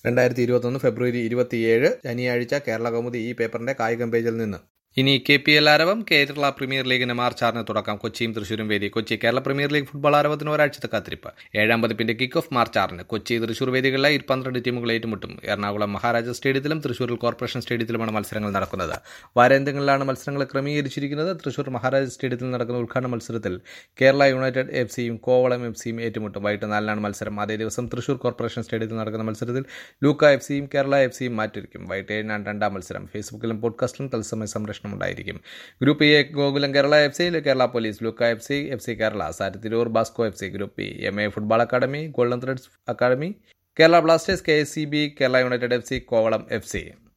രണ്ടായിരത്തി ഇരുപത്തൊന്ന് ഫെബ്രുവരി ഇരുപത്തിയേഴ് ശനിയാഴ്ച കേരള കൗമുദി ഈ പേപ്പറിന്റെ കായികം പേജിൽ നിന്ന് ഇനി കെ പി എൽ ആരവം കേരള പ്രീമിയർ ലീഗിന് മാർച്ച് ആറിന് തുടക്കം കൊച്ചിയും തൃശൂരും വേദി Kochi Kerala premier league football ആരവത്തിന് ഒരാഴ്ചത്തെ കാത്തിരിപ്പ് ഏഴാം പതിപ്പിന്റെ കിക്ക് ഓഫ് മാർച്ച് ആറിന് കൊച്ചി തൃശൂർ വേദികളിലെ പന്ത്രണ്ട് ടീമുകൾ ഏറ്റുമുട്ടും എറണാകുളം മഹാരാജ സ്റ്റേഡിയത്തിലും തൃശൂരിൽ കോർപ്പറേഷൻ സ്റ്റേഡിയത്തിലുമാണ് മത്സരങ്ങൾ നടക്കുന്നത് വാരാന്ത്യങ്ങളിലാണ് മത്സരങ്ങൾ ക്രമീകരിച്ചിരിക്കുന്നത് തൃശൂർ മഹാരാജ സ്റ്റേഡിയത്തിൽ നടക്കുന്ന ഉദ്ഘാടന മത്സരത്തിൽ കേരള യുണൈറ്റഡ് എഫ് സിയും കോവളം എഫ് സിയും ഏറ്റുമുട്ടും വൈകിട്ട് നാലിനാണ് മത്സരം അതേ ദിവസം തൃശൂർ കോർപ്പറേഷൻ സ്റ്റേഡിയത്തിൽ നടക്കുന്ന മത്സരത്തിൽ ലൂക്ക എഫ് സിയും കേരള എഫ് സിയും മാറ്റിരിക്കും വൈകിട്ട് ഏഴിനാണ് രണ്ടാം മത്സരം ഫേസ്ബുക്കിലും പോഡ്കാസ്റ്റിലും തത്സമയ സംരക്ഷണം ഉണ്ടായിരിക്കും group A Gokulam Kerala F C Kerala police Luca F C F C Kerala സാരത്തിരൂർ Basco F C group B M A football academy golden threads academy Kerala blasters K S C B Kerala united F C Kovalam F C